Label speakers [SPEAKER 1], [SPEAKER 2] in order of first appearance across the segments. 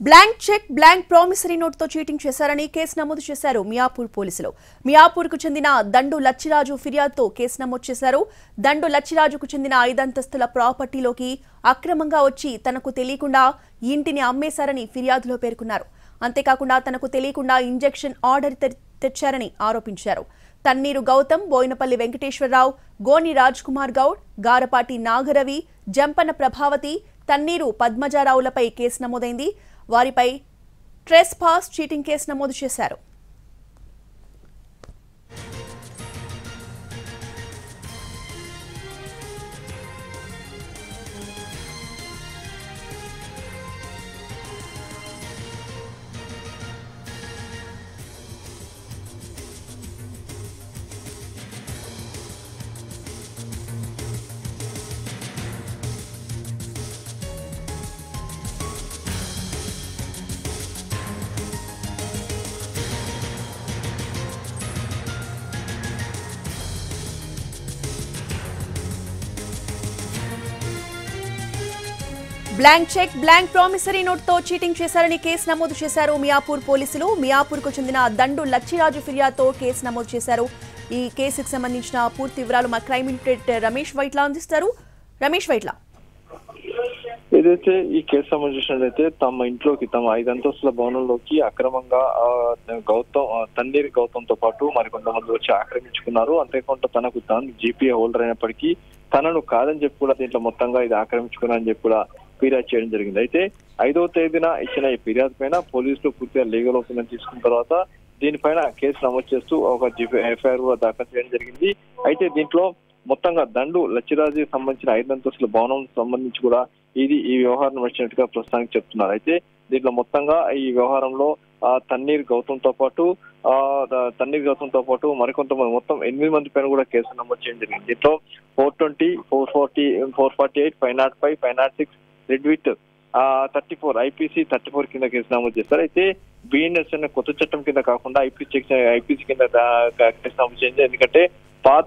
[SPEAKER 1] Blank cheque blank promissory నోట్తో cheating చేశారని case నమోదు చేశారు మియాపూర్ పోలీసులు మియాపూర్కు చెందిన దండు లచ్చిరాజు ఫిర్యాదుతో కేసు నమోదు చేశారు దండు లచ్చిరాజుకు చెందిన ఐదంతస్తుల ప్రాపర్టీలోకి అక్రమంగా వచ్చి తనకు తెలియకుండా ఇంటిని అమ్మేశారని ఫిర్యాదులో పేర్కొన్నారు అంతేకాకుండా తనకు తెలియకుండా ఇంజెక్షన్ ఆర్డర్ తె- తెచ్చారని ఆరోపించారు తన్నీరు గౌతమ్ బోయినపల్లి వెంకటేశ్వరరావు గోని రాజ్ కుమార్ గౌడ్ గారపాటి నాగరవి జంపన ప్రభావతి తన్నీరు పద్మజారావులపై కేసు నమోదైంది వారిపై ట్రెస్ పాస్ చీటింగ్ కేసు నమోదు చేశారు బ్లాంక్ చెక్ బ్లాంక్ ప్రామిసరీ నోట్తో చీటింగ్ చేశారని కేసు నమోదు చేశారు మియాపూర్ పోలీసులు మియాపూర్కు చెందిన దండు లచ్చిరాజు ఫిర్యాదుతో కేసు నమోదు చేశారు ఈ కేసుకు సంబంధించిన పూర్తి వివరాలు మా క్రైమ్ ఇన్స్పెక్టర్ రమేష్ వైట్లా అందిస్తారు రమేష్ వైట్లా
[SPEAKER 2] ఏదైతే ఈ కేసు సంబంధించినట్లయితే తమ ఇంట్లోకి తమ ఐదు అంతస్తుల భవనంలోకి అక్రమంగా ఆ, గౌతమ్ ఆ, తన్నీరు గౌతమ్ తో పాటు మరికొంతమంది వచ్చి ఆక్రమించుకున్నారు అంతేకాకుండా తనకు తాను జీపీఏ హోల్డర్ అయినప్పటికీ తనను కాదని చెప్పి కూడా దీంట్లో మొత్తంగా ఇది ఆక్రమించుకున్నారని చెప్పి కూడా ఫిర్యాదు చేయడం జరిగింది అయితే ఐదవ తేదీన ఇచ్చిన ఈ ఫిర్యాదు పైన పోలీసులు పూర్తిగా లీగల్ ఒపీనియన్ తీసుకున్న తర్వాత దీనిపైన కేసు నమోదు చేస్తూ ఒక ఎఫ్ఐఆర్ కూడా దాఖలు చేయడం జరిగింది అయితే దీంట్లో మొత్తంగా దండు లచ్చిరాజుకి సంబంధించిన ఐదు అంతస్తుల భవనం సంబంధించి కూడా ఇది ఈ వ్యవహారం వచ్చినట్టుగా ప్రస్తుతానికి చెప్తున్నారు అయితే దీంట్లో మొత్తంగా ఈ వ్యవహారంలో ఆ, తన్నీర్ గౌతమ్ తో పాటు ఆ, ద- తన్నీర్ గౌతమ్ తో పాటు మరికొంతమంది మొత్తం ఎనిమిది మంది పైన కూడా కేసు నమోదు చేయడం జరిగింది దీంట్లో four twenty four forty four forty eight five nought five five nought six read with thirty four IPC thirty four కింద కేసు నమోదు చేస్తారు అయితే బిఎన్ఎస్ అనే కొత్త చట్టం కింద కాకుండా ఐపీసీ ఐపీసీ కింద దా- కేసు నమోదు చేయండి ఎందుకంటే పాత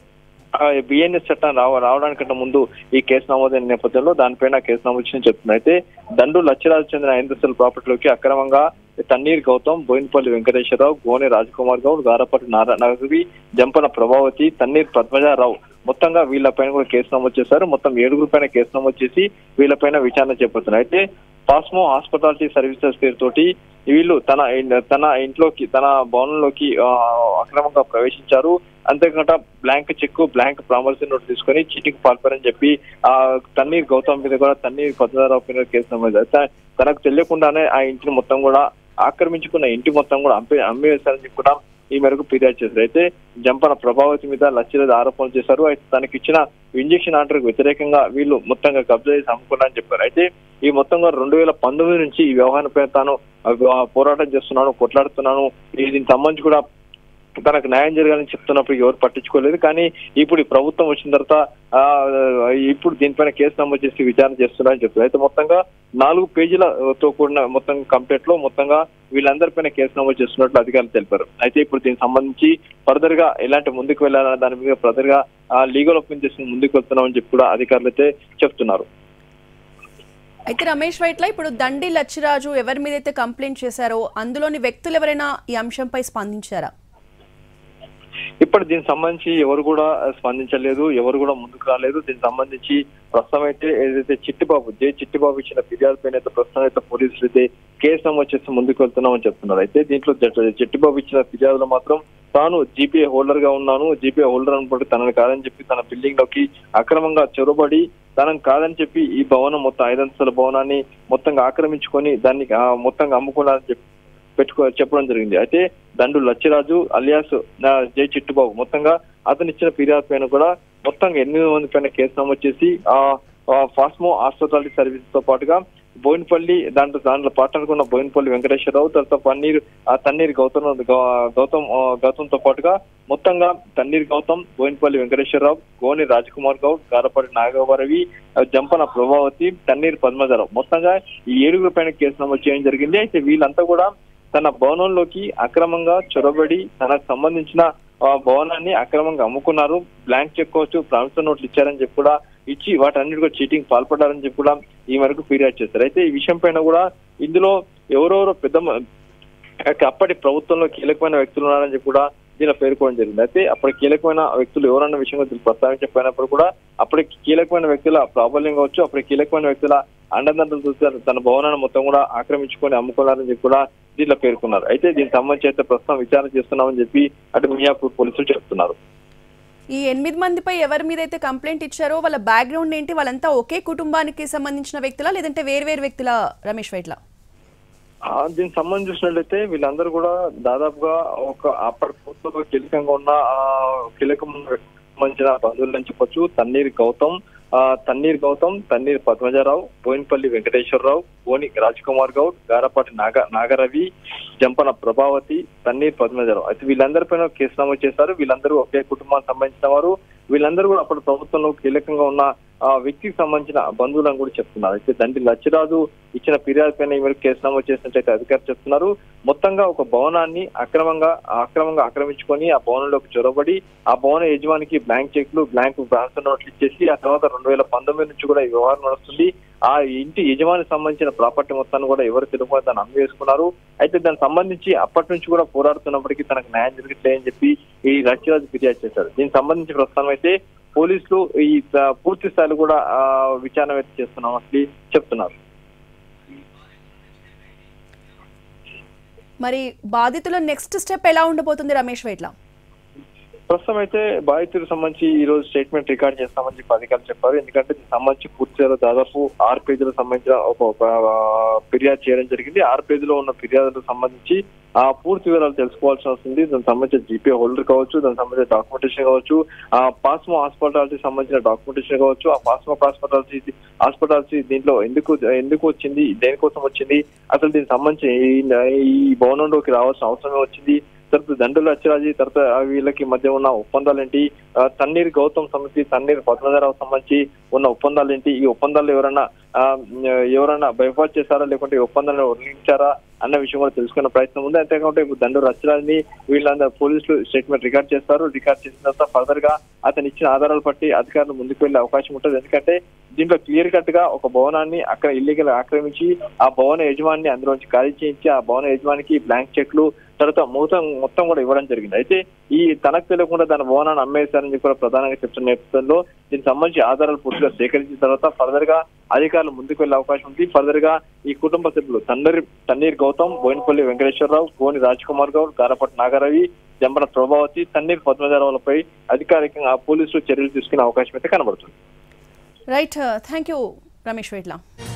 [SPEAKER 2] బిఎన్ఎస్ చట్టం రావ రావడానికంటే ముందు ఈ కేసు నమోదైన నేపథ్యంలో దానిపైన కేసు నమోదు చేయని చెప్తున్నారు అయితే దండు లచ్చరాజు చెందిన ఐదు ప్రాపర్టీలోకి అక్రమంగా తన్నీర్ గౌతమ్ బోయినపల్లి వెంకటేశ్వరరావు గోనె రాజకుమార్ గౌడ్ గారపటి నారాయణవి జంపన ప్రభావతి తన్నీర్ పద్మజారావు మొత్తంగా వీళ్ళపైన కూడా కేసు నమోదు చేశారు మొత్తం ఏడుగురు పైన కేసు నమోదు చేసి వీళ్ళపైన విచారణ చేపడుతున్నారు అయితే పాస్మో హాస్పిటాలిటీ సర్వీసెస్ పేరుతోటి వీళ్ళు తన తన ఇంట్లోకి తన భవనంలోకి ఆ, అక్రమంగా ప్రవేశించారు అంతేకాకుండా blank cheque blank promissory note తీసుకొని చీటింగ్ పాల్పరని చెప్పి ఆ తన్నీర్ గౌతమ్ మీద కూడా తన్నీర్ పద్మనారావు మీద కేసు నమోదు చేశారు. తనకు తెలియకుండానే ఆ ఇంటిని మొత్తం కూడా ఆక్రమించుకున్న ఇంటి మొత్తం కూడా అమ్మే అమ్మేశారని చెప్పి కూడా ఈ మేరకు ఫిర్యాదు చేశారు అయితే జంపన ప్రభావతి మీద లక్షల ఆరోపణలు చేశారు అయితే తనకి ఇచ్చిన ఇంజక్షన్ ఆర్డర్ వ్యతిరేకంగా వీళ్ళు మొత్తంగా కబ్జా చేసి అమ్ముకున్నారని చెప్పారు అయితే ఈ మొత్తంగా రెండు వేల పంతొమ్మిది నుంచి ఈ వ్యవహారంపై తాను ఆ, పోరాటం చేస్తున్నాను కొట్లాడుతున్నాను ఈ దీనికి సంబంధించి కూడా తనకు న్యాయం జరగాలని చెప్తున్నప్పుడు ఎవరు పట్టించుకోలేదు కానీ ఇప్పుడు ఈ ప్రభుత్వం వచ్చిన తర్వాత ఆ, ఇప్పుడు దీనిపైన కేసు నమోదు చేసి విచారణ చేస్తున్నారని చెప్తారు అయితే మొత్తంగా నాలుగు పేజీలతో కూడిన మొత్తం కంప్లైంట్ లో మొత్తంగా వీళ్ళందరిపైన కేసు నమోదు చేస్తున్నట్లు అధికారులు తెలిపారు అయితే ఇప్పుడు దీనికి సంబంధించి ఫర్దర్ గా ఎలాంటి ముందుకు వెళ్ళాలన్న దాని మీద ఫర్దర్ గా లీగల్ ఒపీనియన్ చేసి ముందుకు వెళ్తున్నామని చెప్పి కూడా అధికారులు అయితే చెప్తున్నారు
[SPEAKER 1] అయితే రమేష్ వైట్ల ఇప్పుడు దండి లచ్చిరాజు ఎవరి మీద అయితే కంప్లైంట్ చేశారో అందులోని వ్యక్తులు ఎవరైనా ఈ అంశంపై స్పందించారా
[SPEAKER 2] ఇప్పుడు దీనికి సంబంధించి ఎవరు కూడా స్పందించలేదు ఎవరు కూడా ముందుకు రాలేదు దీనికి సంబంధించి ప్రస్తుతం అయితే ఏదైతే చిట్టిబాబు జే చిట్టిబాబు ఇచ్చిన ఫిర్యాదు పైన అయితే ప్రస్తుతం అయితే పోలీసులు అయితే కేసు నమోదు చేసి ముందుకు వెళ్తున్నామని చెప్తున్నారు అయితే దీంట్లో జ- చిట్టిబాబు ఇచ్చిన ఫిర్యాదులో మాత్రం తాను జీపీఏ హోల్డర్ గా ఉన్నాను జీపీఏ హోల్డర్ అనుకుంటే తనని కాదని చెప్పి తన బిల్డింగ్ లోకి అక్రమంగా చొరబడి తనని కాదని చెప్పి ఈ భవనం మొత్తం ఐదంతస్తుల భవనాన్ని మొత్తంగా ఆక్రమించుకొని దాన్ని ఆ, మొత్తంగా అమ్ముకున్నారని చెప్పి పెట్టుకో చెప్పడం జరిగింది అయితే దండు లచ్చిరాజు అలియాస్ నా జై చిట్టుబాబు మొత్తంగా అతను ఇచ్చిన ఫిర్యాదు పైన కూడా మొత్తంగా ఎనిమిది మంది పైన కేసు నమోదు చేసి ఆ ఆ, ఫాస్మో హాస్పిటాలిటీ సర్వీస్ తో పాటుగా బోయినపల్లి దాంట్లో దాంట్లో పాటనుకున్న బోయినపల్లి వెంకటేశ్వరరావు తర్వాత పన్నీర్ ఆ తన్నీర్ గౌతమ్ గౌ- గౌతమ్ ఆ, గౌతమ్ తో పాటుగా మొత్తంగా తన్నీర్ గౌతమ్ బోయినపల్లి వెంకటేశ్వరరావు గోని రాజకుమార్ గౌడ్ గారపడి నాగవరవి ఆ, జంపన ప్రభావతి తన్నీర్ పద్మజరావు మొత్తంగా ఈ ఏడుగురు పైన కేసు నమోదు చేయడం జరిగింది అయితే వీళ్ళంతా కూడా తన భవనంలోకి అక్రమంగా చొరబడి తనకు సంబంధించిన ఆ భవనాన్ని అక్రమంగా అమ్ముకున్నారు బ్లాంక్ చెక్ కావచ్చు ప్రామిసర్ నోట్లు ఇచ్చారని చెప్పి కూడా ఇచ్చి వాటన్నిటి కూడా చీటింగ్ పాల్పడ్డారని చెప్పి కూడా ఈ మేరకు ఫిర్యాదు చేశారు అయితే ఈ విషయం పైన కూడా ఇందులో ఎవరెవరో పెద్ద మ- అప్పటి ప్రభుత్వంలో కీలకమైన వ్యక్తులు ఉన్నారని చెప్పి కూడా దీనిలో పేర్కోవడం జరిగింది అయితే అప్పటి కీలకమైన వ్యక్తులు ఎవరన్న విషయం గురించి ప్రస్తావించకపోయినప్పుడు కూడా అప్పటి కీలకమైన వ్యక్తుల ప్రాబల్యం కావచ్చు అప్పటి కీలకమైన వ్యక్తుల అండదండలు చూసి తన భవనాన్ని మొత్తం కూడా ఆక్రమించుకొని అమ్ముకున్నారని చెప్పి కూడా దీనిలో పేర్కొన్నారు అయితే దీనికి సంబంధించి అయితే ప్రస్తుతం విచారణ చేస్తున్నామని చెప్పి అటు మియాపూర్ పోలీసులు చెప్తున్నారు
[SPEAKER 1] ఈ ఎనిమిది మందిపై ఎవరి మీద అయితే కంప్లైంట్ ఇచ్చారో వాళ్ళ బ్యాక్గ్రౌండ్ ఏంటి వాళ్ళంతా ఒకే కుటుంబానికి సంబంధించిన వ్యక్తులా లేదంటే వేరు వేరు రమేష్ వైట్ల
[SPEAKER 2] ఆ, దీనికి సంబంధించి చూసినట్లయితే వీళ్ళందరూ కూడా దాదాపుగా ఒక అప్పటి ప్రభుత్వంలో కీలకంగా ఉన్న ఆ, కీలకం సంబంధించిన బంధువులు అని చెప్పొచ్చు తన్నీర్ గౌతమ్ ఆ, తన్నీర్ గౌతమ్ తన్నీర్ పద్మజారావు బోయినపల్లి వెంకటేశ్వరరావు బోని రాజ్ కుమార్ గౌడ్ గారపాటి నాగ నాగరవి జంపన ప్రభావతి తన్నీర్ పద్మజారావు అయితే వీళ్ళందరిపైన కేసు నమోదు చేశారు వీళ్ళందరూ ఒకే కుటుంబానికి సంబంధించిన వారు వీళ్ళందరూ కూడా అప్పటి ప్రభుత్వంలో కీలకంగా ఉన్న ఆ వ్యక్తికి సంబంధించిన బంధువులను కూడా చెప్తున్నారు అయితే దండి లచ్చిరాజు ఇచ్చిన ఫిర్యాదు పైన ఈ మేరకు కేసు నమోదు చేసినట్లయితే అధికారులు చెప్తున్నారు మొత్తంగా ఒక భవనాన్ని అక్రమంగా అక్రమంగా ఆక్రమించుకొని ఆ భవనంలోకి చొరబడి ఆ భవన యజమానికి బ్లాంక్ చెక్లు బ్లాంక్ ట్రాన్స్ఫర్ నోట్లు ఇచ్చేసి ఆ తర్వాత రెండు వేల పంతొమ్మిది నుంచి కూడా ఈ వ్యవహారం నడుస్తుంది ఆ ఇంటి యజమానికి సంబంధించిన ప్రాపర్టీ మొత్తాన్ని కూడా ఎవరు తెలుగు దాన్ని అమ్మి వేసుకున్నారు అయితే దానికి సంబంధించి అప్పటి నుంచి కూడా పోరాడుతున్నప్పటికీ తనకు న్యాయం జరగట్లేదని చెప్పి ఈ లక్ష్యరాజు ఫిర్యాదు చేశారు దీనికి సంబంధించి ప్రస్తుతం అయితే పోలీసులు ఈ ఆ, పూర్తి స్థాయిలో కూడా ఆ, విచారణ అయితే చేస్తున్నామని చెప్తున్నారు
[SPEAKER 1] మరి బాధితుల నెక్స్ట్ స్టెప్ ఎలా ఉండబోతుంది రమేష్ వైట్ల
[SPEAKER 2] ప్రస్తుతం అయితే బాధితులకు సంబంధించి ఈ రోజు స్టేట్మెంట్ రికార్డ్ చేస్తామని చెప్పి అధికారులు చెప్పారు ఎందుకంటే దీనికి సంబంధించి పూర్తిగా దాదాపు ఆరు పేజీలకు సంబంధించిన ఒక ఒక, ఆ, ఫిర్యాదు చేయడం జరిగింది ఆరు పేజీలో ఉన్న ఫిర్యాదులకు సంబంధించి ఆ పూర్తి వివరాలు తెలుసుకోవాల్సి వస్తుంది దానికి సంబంధించిన జీపీ హోల్డర్ కావచ్చు దానికి సంబంధించిన డాక్యుమెంటేషన్ కావచ్చు ఆ పాస్మో హాస్పిటాలిటీ సంబంధించిన డాక్యుమెంటేషన్ కావచ్చు ఆ పాస్మో హాస్పిటాలిటీ హాస్పిటాలిటీ దీంట్లో ఎందుకు ఎందుకు వచ్చింది దేనికోసం వచ్చింది అసలు దీనికి సంబంధించి ఈ- ఈ భవనంలోకి రావాల్సిన అవసరమే వచ్చింది తర్వాత దండుల అచ్చరాజీ తర్వాత వీళ్ళకి మధ్య ఉన్న ఒప్పందాలు ఏంటి ఆ, తన్నీర్ గౌతమ్ సంబంధించి తన్నీర్ పద్మధరావు సంబంధించి ఉన్న ఒప్పందాలు ఏంటి ఈ ఒప్పందాలు ఎవరన్నా ఆ, ఎవరన్నా బైఫాట్ చేశారా లేకుంటే ఈ ఒప్పందాలను ఉల్లంఘించారా అన్న విషయం కూడా తెలుసుకునే ప్రయత్నం ఉంది అంతేకాకుండా ఇప్పుడు దండు రచ్చరాజని వీళ్ళందరూ పోలీసులు స్టేట్మెంట్ రికార్డ్ చేస్తారు రికార్డ్ చేసిన తర్వాత ఫర్దర్ గా అతను ఇచ్చిన ఆధారాలు బట్టి అధికారులు ముందుకు వెళ్లే అవకాశం ఉంటుంది ఎందుకంటే దీంట్లో క్లియర్ కట్ గా ఒక భవనాన్ని అక్కడ ఇల్లీగల్ ఆక్రమించి ఆ భవన యజమాని అందులోంచి ఖాళీ చేయించి ఆ భవన యజమానికి బ్లాంక్ చెక్లు తర్వాత మొత్తం మొత్తం కూడా ఇవ్వడం జరిగింది అయితే ఈ తనకు తెలియకుండా దాని భవనాన్ని అమ్మేశారని చెప్పి కూడా ప్రధానంగా చెప్తున్న నేపథ్యంలో దీనికి సంబంధించి ఆధారాలు పూర్తిగా సేకరించిన తర్వాత ఫర్దర్ గా అధికారులు ముందుకు వెళ్లే అవకాశం ఉంది ఫర్దర్ గా ఈ కుటుంబ సభ్యులు తన్నీర్ తన్నీర్ గౌతమ్ బోయినపల్లి వెంకటేశ్వరరావు గోని రాజ్ కుమార్ గౌడ్ గారపట్ నాగారవి జంబన ప్రభావతి తన్నీర్ పద్మజారావులపై అధికారికంగా పోలీసులు చర్యలు తీసుకునే అవకాశం అయితే కనబడుతుంది
[SPEAKER 1] right thank you Ramesh Vaitla